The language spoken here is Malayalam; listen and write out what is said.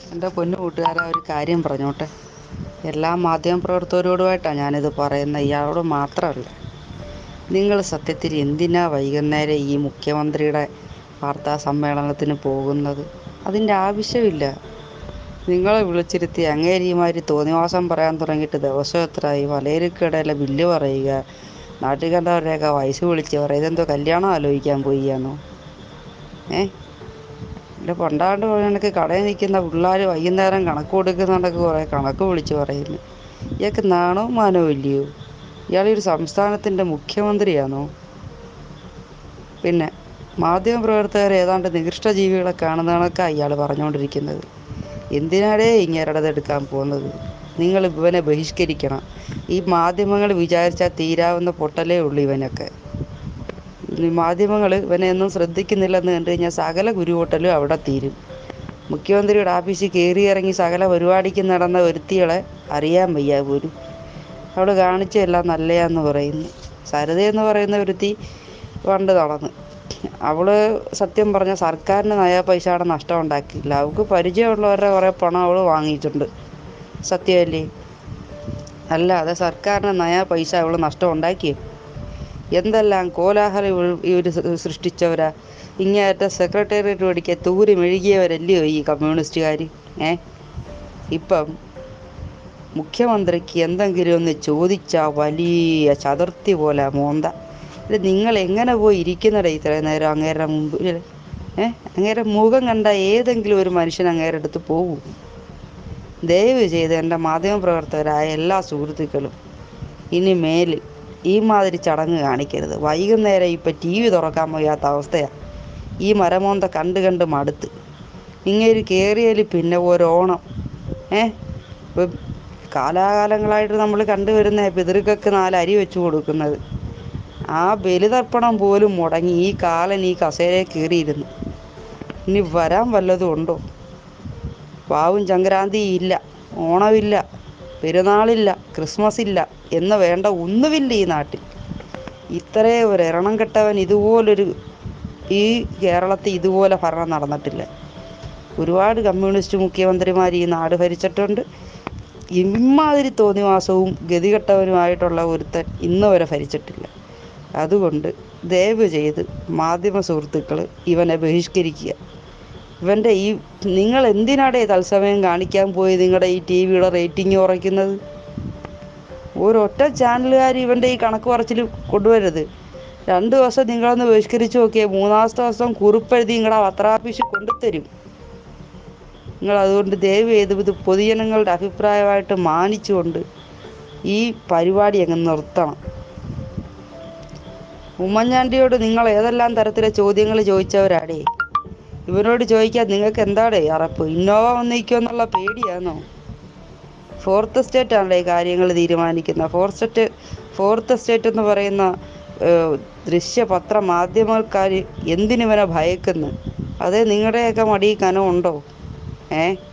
എൻ്റെ പൊന്നു കൂട്ടുകാരാ ഒരു കാര്യം പറഞ്ഞോട്ടെ എല്ലാ മാധ്യമപ്രവർത്തകരോടുമായിട്ടാണ് ഞാനിത് പറയുന്നത് ഇയാളോട് മാത്രമല്ല നിങ്ങൾ സത്യത്തിൽ എന്തിനാ വൈകുന്നേരം ഈ മുഖ്യമന്ത്രിയുടെ വാർത്താ സമ്മേളനത്തിന് പോകുന്നത് അതിൻ്റെ ആവശ്യമില്ല നിങ്ങളെ വിളിച്ചിരുത്തി അങ്ങേരിമാര് തോന്നിവാസം പറയാൻ തുടങ്ങിയിട്ട് ദിവസം എത്രയായി വലയരിക്കടയിലെ ബില്ല് പറയുക നാട്ടിൽ കണ്ടവരെയൊക്കെ വയസ്സ് വിളിച്ച് പറയുക ഇതെന്തോ കല്യാണം ആലോചിക്കാൻ പോയിയാണോ ഏ എൻ്റെ പണ്ടാണ്ട് എനിക്ക് കടയിൽ നിൽക്കുന്ന പിള്ളേർ വൈകുന്നേരം കണക്ക് കൊടുക്കുന്നുണ്ടൊക്കെ കുറേ കണക്ക് വിളിച്ച് പറയുന്നു ഇയാൾക്ക് നാണവും മാനവും ഇല്ലയോ ഇയാളൊരു സംസ്ഥാനത്തിൻ്റെ മുഖ്യമന്ത്രിയാണോ പിന്നെ മാധ്യമപ്രവർത്തകർ ഏതാണ്ട് നികൃഷ്ട ജീവികളെ കാണുന്നതാണൊക്കെ ഇയാൾ പറഞ്ഞുകൊണ്ടിരിക്കുന്നത് എന്തിനാടേ ഇങ്ങേരുടെ എടുക്കാൻ പോകുന്നത് നിങ്ങൾ ഇവനെ ബഹിഷ്കരിക്കണം ഈ മാധ്യമങ്ങൾ വിചാരിച്ചാൽ തീരാവുന്ന പൊട്ടലേ ഉള്ളൂ ഇവനൊക്കെ ഈ മാധ്യമങ്ങൾ ഇവനെ ഒന്നും ശ്രദ്ധിക്കുന്നില്ലെന്ന് കണ്ടു കഴിഞ്ഞാൽ സകല ഗുരുവോട്ടലും അവിടെ തീരും മുഖ്യമന്ത്രിയുടെ ഓഫീസിൽ കയറി ഇറങ്ങി സകല പരിപാടിക്ക് നടന്ന ഒരുത്തികളെ അറിയാൻ വയ്യ പോലും അവൾ കാണിച്ചെല്ലാം നല്ലയാന്ന് പറയുന്നു സരിത എന്ന് പറയുന്ന ഒരുത്തി പണ്ട് നടന്നു അവള് സത്യം പറഞ്ഞ സർക്കാരിന് നയാ പൈസയുടെ നഷ്ടം ഉണ്ടാക്കിയില്ല അവൾക്ക് പരിചയമുള്ളവരുടെ കുറേ പണം അവൾ വാങ്ങിയിട്ടുണ്ട് സത്യമല്ലേ അല്ലാതെ സർക്കാരിന് നയാ പൈസ അവൾ നഷ്ടം ഉണ്ടാക്കിയോ എന്തെല്ലാം കോലാഹലം ഇവൾ- ഇവര് സൃ- സൃഷ്ടിച്ചവരാ ഇങ്ങേറ്റ സെക്രട്ടേറിയറ്റ് പഠിക്കാൻ തൂരി മെഴുകിയവരല്ലയോ ഈ കമ്മ്യൂണിസ്റ്റുകാർ ഏ ഇപ്പം മുഖ്യമന്ത്രിക്ക് എന്തെങ്കിലും ഒന്ന് ചോദിച്ചാൽ വലിയ ചതുർത്ഥി പോലെ മോന്ത ഇത് നിങ്ങൾ എങ്ങനെ പോയി ഇരിക്കുന്നടേ ഇത്രയും നേരം അങ്ങേരുടെ മുമ്പിൽ ഏ അങ്ങേരുടെ മുഖം കണ്ട ഏതെങ്കിലും ഒരു മനുഷ്യൻ അങ്ങേരുടെ അടുത്ത് പോകും ദയവ് ചെയ്ത് എൻ്റെ മാധ്യമപ്രവർത്തകരായ എല്ലാ സുഹൃത്തുക്കളും ഇനി മേലിൽ ഈ മാതിരി ചടങ്ങ് കാണിക്കരുത് വൈകുന്നേരം ഇപ്പം ടി വി തുറക്കാൻ വയ്യാത്ത അവസ്ഥയാണ് ഈ മരമോന്ത കണ്ട് കണ്ട് മടുത്ത് ഇങ്ങേര് കയറിയാൽ പിന്നെ ഓരോണം ഏ ഇപ്പം കാലാകാലങ്ങളായിട്ട് നമ്മൾ കണ്ടുവരുന്ന പിതൃക്കൾക്ക് നാല് അരി വെച്ച് കൊടുക്കുന്നത് ആ ബലിതർപ്പണം പോലും മുടങ്ങി ഈ കാലൻ ഈ കസേരയിൽ കയറിയിരുന്നു ഇനി വരാൻ വല്ലതും ഉണ്ടോ വാവും സംക്രാന്തി ഇല്ല ഓണമില്ല പെരുന്നാളില്ല ക്രിസ്മസ് ഇല്ല എന്ന് വേണ്ട ഒന്നുമില്ല ഈ നാട്ടിൽ ഇത്രയും ഒരു എരണം കെട്ടവൻ ഇതുപോലൊരു ഈ കേരളത്തിൽ ഇതുപോലെ ഭരണം നടന്നിട്ടില്ല ഒരുപാട് കമ്മ്യൂണിസ്റ്റ് മുഖ്യമന്ത്രിമാർ ഈ നാട് ഭരിച്ചിട്ടുണ്ട് ഇമ്മാതിരി തോന്നിവാസവും ഗതികെട്ടവനുമായിട്ടുള്ള ഒരുത്തൻ ഇന്ന് വരെ ഭരിച്ചിട്ടില്ല അതുകൊണ്ട് ദയവ് ചെയ്ത് മാധ്യമ സുഹൃത്തുക്കൾ ഇവനെ ബഹിഷ്കരിക്കുക ഇവൻ്റെ ഈ നിങ്ങൾ എന്തിനാടേ തത്സമയം കാണിക്കാൻ പോയി നിങ്ങളുടെ ഈ ടി വിയുടെ റേറ്റിംഗ് കുറയ്ക്കുന്നത് ഒരൊറ്റ ചാനലുകാർ ഇവൻ്റെ ഈ കണക്ക് പറച്ചിൽ കൊണ്ടുവരരുത് രണ്ട് ദിവസം നിങ്ങളൊന്ന് ബഹിഷ്കരിച്ച് നോക്കിയാൽ മൂന്നാമത്തെ ദിവസം കുറിപ്പെഴുതി നിങ്ങളുടെ പത്രാഫീസിൽ കൊണ്ടുതരും നിങ്ങൾ അതുകൊണ്ട് ദയവ് ചെയ്ത് ഇത് പൊതുജനങ്ങളുടെ അഭിപ്രായമായിട്ട് മാനിച്ചുകൊണ്ട് ഈ പരിപാടി അങ്ങ് നിർത്തണം ഉമ്മൻചാണ്ടിയോട് നിങ്ങൾ ഏതെല്ലാം തരത്തിലെ ചോദ്യങ്ങൾ ചോദിച്ചവരാടേ ഇവനോട് ചോദിക്കാൻ നിങ്ങൾക്ക് എന്താടേ അറപ്പ് ഇന്നോവ വന്നിരിക്കുമെന്നുള്ള പേടിയാണോ ഫോർത്ത് സ്റ്റേറ്റ് ആണല്ലേ ഈ കാര്യങ്ങൾ തീരുമാനിക്കുന്നത് ഫോർത്ത് സ്റ്റേറ്റ് ഫോർത്ത് സ്റ്റേറ്റ് എന്ന് പറയുന്ന ഏഹ്, ദൃശ്യ പത്ര മാധ്യമക്കാർ എന്തിനിവനെ ഭയക്കുന്നു അതേ നിങ്ങളുടെയൊക്കെ മടി കനമുണ്ടോ ഏ